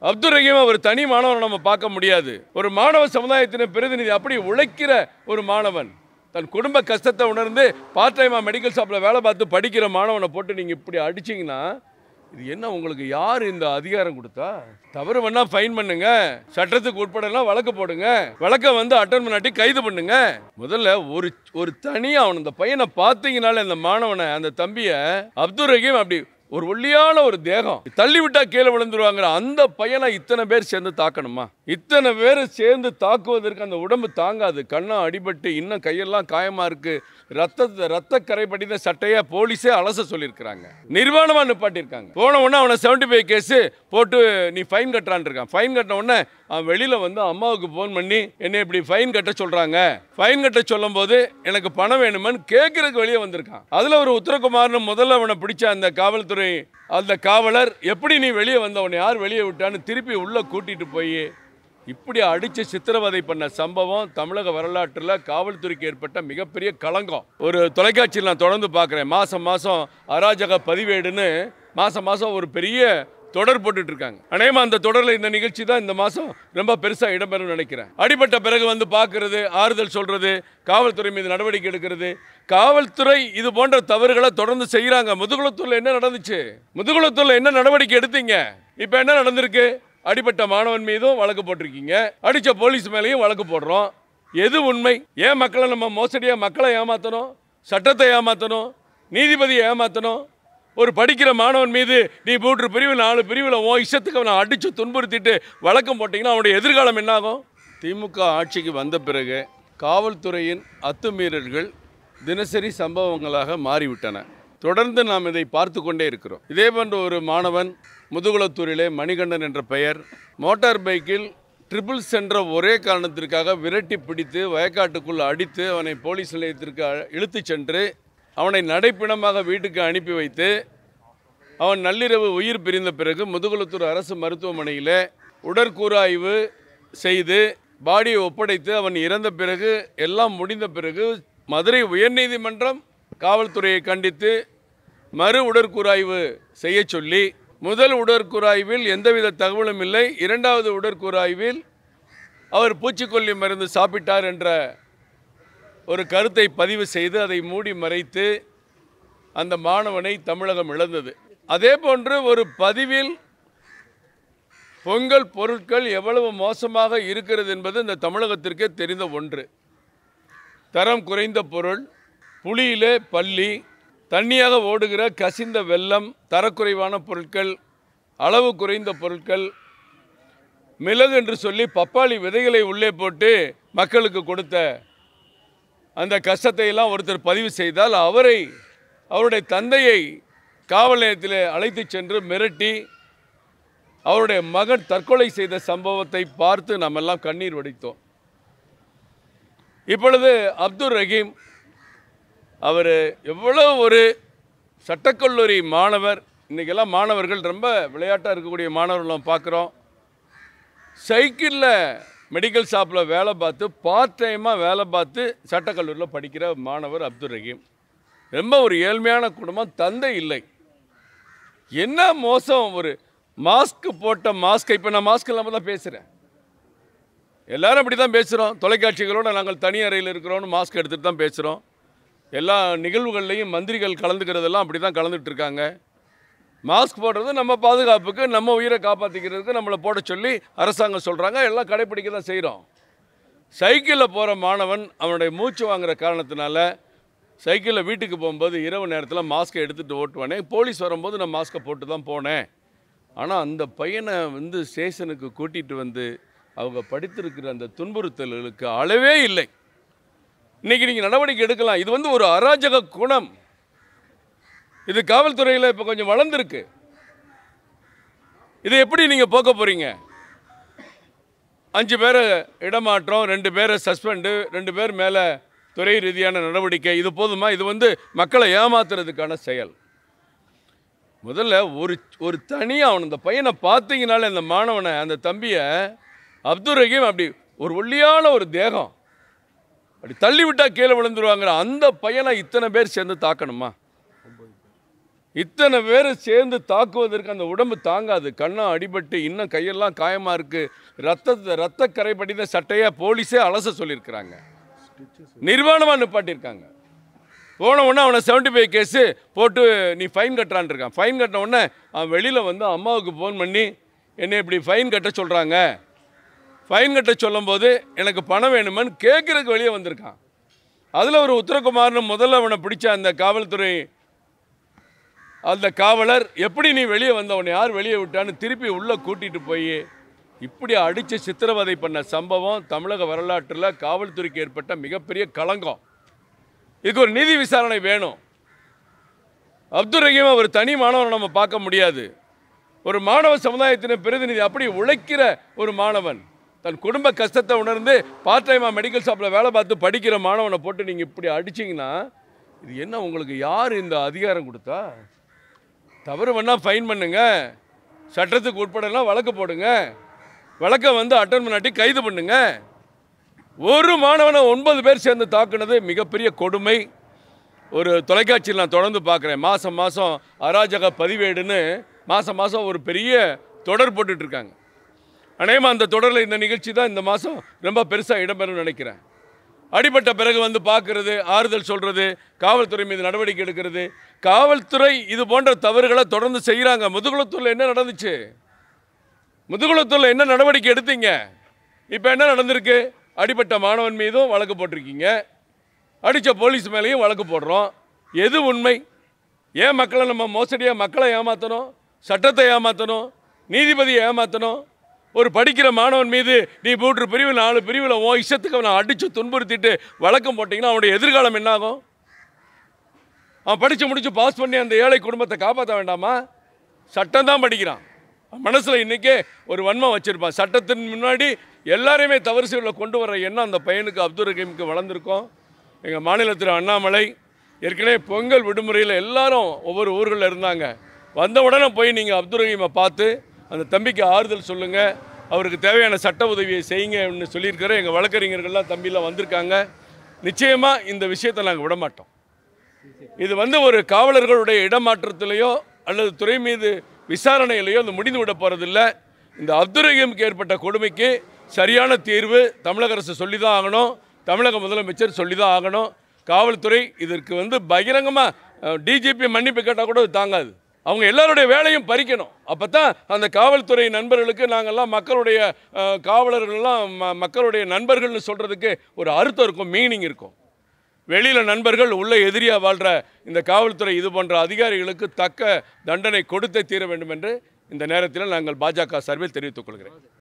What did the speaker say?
அப்துல் ரஹீம் அவர் தனி மாணவனை நம்ம பார்க்க முடியாது ஒரு மாணவ சமுதாயத்தின் பிரதிநிதி அப்படி உழைக்கிற ஒரு மாணவன் தன் குடும்ப கஷ்டத்தை உணர்ந்து பார்ட் டைமாக மெடிக்கல் ஷாப்பில் வேலை பார்த்து படிக்கிற மாணவனை போட்டு நீங்கள் இப்படி அடிச்சீங்கன்னா இது என்ன உங்களுக்கு யார் இந்த அதிகாரம் கொடுத்தா தவறு பண்ணா ஃபைன் பண்ணுங்க சட்டத்துக்கு உட்படலாம் வழக்கு போடுங்க வழக்கை வந்து அட்டன் பண்ணாட்டி கைது பண்ணுங்க முதல்ல ஒரு ஒரு தனியா அவன் அந்த பையனை பார்த்தீங்கனாலே அந்த மாணவனை அந்த தம்பியை அப்துல் ரஹீம் அப்படி ஒரு ஒல்லியான ஒரு தேகம் தள்ளி விட்டா கீழே விழுந்துருவாங்கிற அந்த பையனை இத்தனை பேர் சேர்ந்து தாக்கணுமா இத்தனை பேர் சேர்ந்து தாக்குவதற்கு அந்த உடம்பு தாங்காது கண்ணா அடிபட்டு இன்னும் கையெல்லாம் காயமா இருக்கு ரத்தத்தை ரத்த கரை படிந்த சட்டையை போலீஸே அலச சொல்லியிருக்கிறாங்க நிர்வாணமா நிப்பாட்டியிருக்காங்க போன உடனே அவனை செவன்டி ஃபைவ் கேஸு போட்டு நீ ஃபைன் கட்டுறான் இருக்கான் ஃபைன் கட்டின உடனே அவன் வெளியில வந்து அம்மாவுக்கு ஃபோன் பண்ணி என்னை இப்படி ஃபைன் கட்ட சொல்றாங்க ஃபைன் கட்ட சொல்லும் போது எனக்கு பணம் வேணுமென்னு கேட்கறதுக்கு வெளியே வந்திருக்கான் அதுல ஒரு உத்தரகுமார்னு முதல்ல அவனை பிடிச்ச அந்த காவல்துறை அந்த காவலர் எப்படி நீ வெளியே வந்த உன்னை யார் வெளியே விட்டான்னு திருப்பி உள்ள கூட்டிட்டு போய் இப்படி அடிச்சு சித்திரவதை பண்ண சம்பவம் தமிழக வரலாற்றில் காவல்துறைக்கு ஏற்பட்ட மிகப்பெரிய களங்கம் ஒரு தொலைக்காட்சியில் நான் தொடர்ந்து பார்க்குறேன் மாதம் மாதம் அராஜக பதிவேடுன்னு மாதம் மாதம் ஒரு பெரிய தொடர் போட்டுட்டு இருக்காங்க அநேகமா அந்த தொடரில் இந்த நிகழ்ச்சி தான் இந்த மாதம் ரொம்ப பெருசாக இடம்பெறும் நினைக்கிறேன் அடிபட்ட பிறகு வந்து பார்க்கறது ஆறுதல் சொல்றது காவல்துறை மீது நடவடிக்கை எடுக்கிறது காவல்துறை இது போன்ற தவறுகளை தொடர்ந்து செய்கிறாங்க முதுகுளத்தூர்ல என்ன நடந்துச்சு முதுகுளத்தூர்ல என்ன நடவடிக்கை எடுத்தீங்க இப்போ என்ன நடந்திருக்கு அடிபட்ட மாணவன் மீதும் வழக்கு போட்டிருக்கீங்க அடிச்ச போலீஸ் மேலேயும் வழக்கு போடுறோம் எது உண்மை ஏன் மக்களை நம்ம மோசடியாக மக்களை ஏமாத்தணும் சட்டத்தை ஏமாத்தணும் நீதிபதியை ஏமாத்தணும் ஒரு படிக்கிற மாணவன் மீது நீ மூன்று பிரிவு நாலு பிரிவில் உன் இஷ்டத்துக்கு அவனை அடித்து துன்புறுத்திட்டு வழக்கம் போட்டிங்கன்னா அவனுடைய எதிர்காலம் என்னாகும் திமுக ஆட்சிக்கு வந்த பிறகு காவல்துறையின் அத்துமீறல்கள் தினசரி சம்பவங்களாக மாறிவிட்டன தொடர்ந்து நாம் இதை பார்த்து கொண்டே இருக்கிறோம் இதே போன்ற ஒரு மாணவன் முதுகுளத்தூரிலே மணிகண்டன் என்ற பெயர் மோட்டார் பைக்கில் ட்ரிபிள் சென்ற ஒரே காரணத்திற்காக விரட்டி பிடித்து வயக்காட்டுக்குள் அடித்து அவனை போலீஸ் நிலையத்திற்கு அ- இழுத்துச் சென்று அவனை நடைப்பிணமாக வீட்டுக்கு அனுப்பி வைத்து அவன் நள்ளிரவு உயிர் பிரிந்த பிறகு முதுகுளத்தூர் அரசு மருத்துவமனையில் உடற்கூறாய்வு செய்து பாடியை ஒப்படைத்து அவன் இறந்த பிறகு எல்லாம் முடிந்த பிறகு மதுரை உயர்நீதிமன்றம் காவல்துறையை கண்டித்து மறு உடற்கூறாய்வு செய்ய சொல்லி முதல் உடற்கூறாய்வில் எந்தவித தகவலும் இல்லை இரண்டாவது உடற்கூறாய்வில் அவர் பூச்சிக்கொல்லி மருந்து சாப்பிட்டார் என்ற ஒரு கருத்தை பதிவு செய்து அதை மூடி மறைத்து அந்த மாணவனை தமிழகம் இழந்தது அதே போன்று ஒரு பதிவில் பொங்கல் பொருட்கள் எவ்வளவு மோசமாக இருக்கிறது என்பது இந்த தமிழகத்திற்கே தெரிந்த ஒன்று தரம் குறைந்த பொருள் புளியிலே பள்ளி தண்ணியாக ஓடுகிற கசிந்த வெல்லம் தரக்குறைவான பொருட்கள் அளவு குறைந்த பொருட்கள் மிளகு என்று சொல்லி பப்பாளி விதைகளை உள்ளே போட்டு மக்களுக்கு கொடுத்த அந்த கஷ்டத்தை எல்லாம் ஒருத்தர் பதிவு செய்தால் அவரை அவருடைய தந்தையை காவல் நிலையத்தில் அழைத்து சென்று மிரட்டி அவருடைய மகன் தற்கொலை செய்த சம்பவத்தை பார்த்து நாம் எல்லாம் கண்ணீர் வடித்தோம் இப்பொழுது அப்துல் ரஹீம் அவர் எவ்வளோ ஒரு சட்டக்கல்லூரி மாணவர் இன்றைக்கெல்லாம் மாணவர்கள் ரொம்ப விளையாட்டாக இருக்கக்கூடிய மாணவர்கள் பார்க்குறோம் சைக்கிளில் மெடிக்கல் ஷாப்பில் வேலை பார்த்து பார்ட் டைமாக வேலை பார்த்து சட்டக்கல்லூரியில் படிக்கிற மாணவர் அப்துல் ரஹீம் ரொம்ப ஒரு ஏழ்மையான குடும்பம் தந்தை இல்லை என்ன மோசம் ஒரு மாஸ்க் போட்ட மாஸ்க் இப்போ நான் மாஸ்க் இல்லாமல் தான் பேசுகிறேன் எல்லாரும் அப்படி தான் பேசுகிறோம் தொலைக்காட்சிகளோட நாங்கள் தனி அறையில் இருக்கிறோம்னு மாஸ்க் எடுத்துகிட்டு தான் பேசுகிறோம் எல்லா நிகழ்வுகள்லையும் மந்திரிகள் கலந்துக்கிறதெல்லாம் அப்படி தான் கலந்துட்டு இருக்காங்க மாஸ்க் போடுறது நம்ம பாதுகாப்புக்கு நம்ம உயிரை காப்பாற்றிக்கிறதுக்கு நம்மளை போட சொல்லி அரசாங்கம் சொல்கிறாங்க எல்லாம் கடைப்பிடிக்க தான் செய்கிறோம் சைக்கிளில் போகிற மாணவன் அவனுடைய மூச்சு வாங்குற காரணத்தினால சைக்கிளில் வீட்டுக்கு போகும்போது இரவு நேரத்தில் மாஸ்க்கை எடுத்துகிட்டு ஓட்டுவானே போலீஸ் வரும்போது நான் மாஸ்க்கை போட்டு தான் போனேன் ஆனால் அந்த பையனை வந்து ஸ்டேஷனுக்கு கூட்டிகிட்டு வந்து அவங்க படித்திருக்கிற அந்த துன்புறுத்தல்களுக்கு அளவே இல்லை இன்னைக்கு நீங்கள் நடவடிக்கை எடுக்கலாம் இது வந்து ஒரு அராஜக குணம் இது காவல்துறையில் இப்போ கொஞ்சம் வளர்ந்துருக்கு இதை எப்படி நீங்கள் போக்க போகிறீங்க அஞ்சு பேரை இடமாற்றம் ரெண்டு பேரை சஸ்பெண்டு ரெண்டு பேர் மேலே துறை ரீதியான நடவடிக்கை இது போதுமா இது வந்து மக்களை ஏமாத்துறதுக்கான செயல் முதல்ல ஒரு ஒரு தனியாக அவன் இந்த பையனை பார்த்தீங்கனாலே அந்த மாணவனை அந்த தம்பியை அப்துல் ரஹீம் அப்படி ஒரு ஒல்லியான ஒரு தேகம் அப்படி தள்ளி விட்டா கீழே விழுந்துருவாங்கிற அந்த பையனை இத்தனை பேர் சேர்ந்து தாக்கணுமா இத்தனை பேர் சேர்ந்து தாக்குவதற்கு அந்த உடம்பு தாங்காது கண்ணம் அடிபட்டு இன்னும் கையெல்லாம் காயமாக இருக்குது ரத்தத்தை ரத்த கரை படிந்த சட்டையை போலீஸே அலச சொல்லியிருக்கிறாங்க நிர்வாணமாக நிப்பாட்டியிருக்காங்க போன உடனே அவனை செவன்ட்டி ஃபைவ் கேஸு போட்டு நீ ஃபைன் கட்டுறான் இருக்கான் ஃபைன் கட்டின உடனே அவன் வெளியில் வந்து அம்மாவுக்கு ஃபோன் பண்ணி என்னை இப்படி ஃபைன் கட்ட சொல்கிறாங்க ஃபைன் கட்ட சொல்லும்போது எனக்கு பணம் வேணுமான்னு கேட்குறதுக்கு வெளியே வந்திருக்கான் அதில் ஒரு உத்தரகுமார்னு முதல்ல அவனை பிடிச்ச அந்த காவல்துறை அந்த காவலர் எப்படி நீ வெளியே வந்த உன்னை யார் வெளியே விட்டான்னு திருப்பி உள்ளே கூட்டிகிட்டு போய் இப்படி அடித்து சித்திரவதை பண்ண சம்பவம் தமிழக வரலாற்றில் காவல்துறைக்கு ஏற்பட்ட மிகப்பெரிய களங்கம் இதுக்கு ஒரு நீதி விசாரணை வேணும் அப்துல் ரஹீம் அவர் தனி மாணவனை நம்ம பார்க்க முடியாது ஒரு மாணவ சமுதாயத்தின் பிரதிநிதி அப்படி உழைக்கிற ஒரு மாணவன் தன் குடும்ப கஷ்டத்தை உணர்ந்து பார்ட் டைமாக மெடிக்கல் ஷாப்பில் வேலை பார்த்து படிக்கிற மாணவனை போட்டு நீங்கள் இப்படி அடிச்சிங்கன்னா இது என்ன உங்களுக்கு யார் இந்த அதிகாரம் கொடுத்தா தவறு பண்ணால் ஃபைன் பண்ணுங்க சட்டத்துக்கு உட்படலாம் வழக்கு போடுங்க வழக்கை வந்து அட்டன் பண்ணாட்டி கைது பண்ணுங்க ஒரு மாணவனை ஒன்பது பேர் சேர்ந்து தாக்குனது மிகப்பெரிய கொடுமை ஒரு தொலைக்காட்சியில் நான் தொடர்ந்து பார்க்குறேன் மாதம் மாதம் அராஜக பதிவேடுன்னு மாதம் மாதம் ஒரு பெரிய தொடர் போட்டுட்டு இருக்காங்க அநேகமாக அந்த தொடரில் இந்த நிகழ்ச்சி தான் இந்த மாதம் ரொம்ப பெருசாக இடம்பெறும்னு நினைக்கிறேன் அடிபட்ட பிறகு வந்து பார்க்கறது ஆறுதல் சொல்கிறது காவல்துறை மீது நடவடிக்கை எடுக்கிறது காவல்துறை இது போன்ற தவறுகளை தொடர்ந்து செய்கிறாங்க முதுகுளத்தூரில் என்ன நடந்துச்சு முதுகுளத்தூரில் என்ன நடவடிக்கை எடுத்தீங்க இப்போ என்ன நடந்திருக்கு அடிபட்ட மாணவன் மீதும் வழக்கு போட்டிருக்கீங்க அடித்த போலீஸ் மேலேயும் வழக்கு போடுறோம் எது உண்மை ஏன் மக்களை நம்ம மோசடியாக மக்களை ஏமாற்றணும் சட்டத்தை ஏமாற்றணும் நீதிபதியை ஏமாற்றணும் ஒரு படிக்கிற மாணவன் மீது நீ மூன்று பிரிவு நாலு பிரிவில் உன் இஷ்டத்துக்கு அவனை அடித்து துன்புறுத்திட்டு வழக்கம் போட்டிங்கன்னா அவனுடைய எதிர்காலம் என்னாகும் அவன் படித்து முடித்து பாஸ் பண்ணி அந்த ஏழை குடும்பத்தை காப்பாற்ற வேண்டாமா சட்டம் தான் படிக்கிறான் மனசில் இன்றைக்கே ஒரு வன்மம் வச்சுருப்பான் சட்டத்தின் முன்னாடி எல்லாரையுமே தவறு செய்யல கொண்டு வர எண்ணம் அந்த பையனுக்கு அப்துல் ரஹீமுக்கு வளர்ந்துருக்கோம் எங்கள் மாநிலத்தில் அண்ணாமலை ஏற்கனவே பொங்கல் விடுமுறையில் எல்லாரும் ஒவ்வொரு ஊர்களில் இருந்தாங்க வந்த உடனே போய் நீங்கள் அப்துல் ரஹீமை பார்த்து அந்த தம்பிக்கு ஆறுதல் சொல்லுங்கள் அவருக்கு தேவையான சட்ட உதவியை செய்யுங்கன்னு சொல்லியிருக்கிறேன் எங்கள் வழக்கறிஞர்கள்லாம் தம்பிலாம் வந்திருக்காங்க நிச்சயமாக இந்த விஷயத்தை நாங்கள் விட மாட்டோம் இது வந்து ஒரு காவலர்களுடைய இடமாற்றத்திலேயோ அல்லது துறை மீது விசாரணையிலேயோ அது முடிந்து விட போகிறதில்ல இந்த அப்துல் ரஹீமுக்கு ஏற்பட்ட கொடுமைக்கு சரியான தீர்வு தமிழக அரசு சொல்லி தான் ஆகணும் தமிழக முதலமைச்சர் சொல்லி தான் ஆகணும் காவல்துறை இதற்கு வந்து பகிரங்கமாக டிஜிபி மன்னிப்பு கேட்டால் கூட இது தாங்காது அவங்க எல்லாருடைய வேலையும் பறிக்கணும் அப்போ தான் அந்த காவல்துறை நண்பர்களுக்கு நாங்கள்லாம் மக்களுடைய அஹ், காவலர்கள்லாம் ம- மக்களுடைய நண்பர்கள்னு சொல்கிறதுக்கு ஒரு அர்த்தம் இருக்கும் மீனிங் இருக்கும் வெளியில் நண்பர்கள் உள்ள எதிரியாக வாழ்கிற இந்த காவல்துறை இது போன்ற அதிகாரிகளுக்கு தக்க தண்டனை கொடுத்தே தீர வேண்டும் என்று இந்த நேரத்தில் நாங்கள் பாஜக சார்பில் தெரிவித்துக் கொள்கிறேன்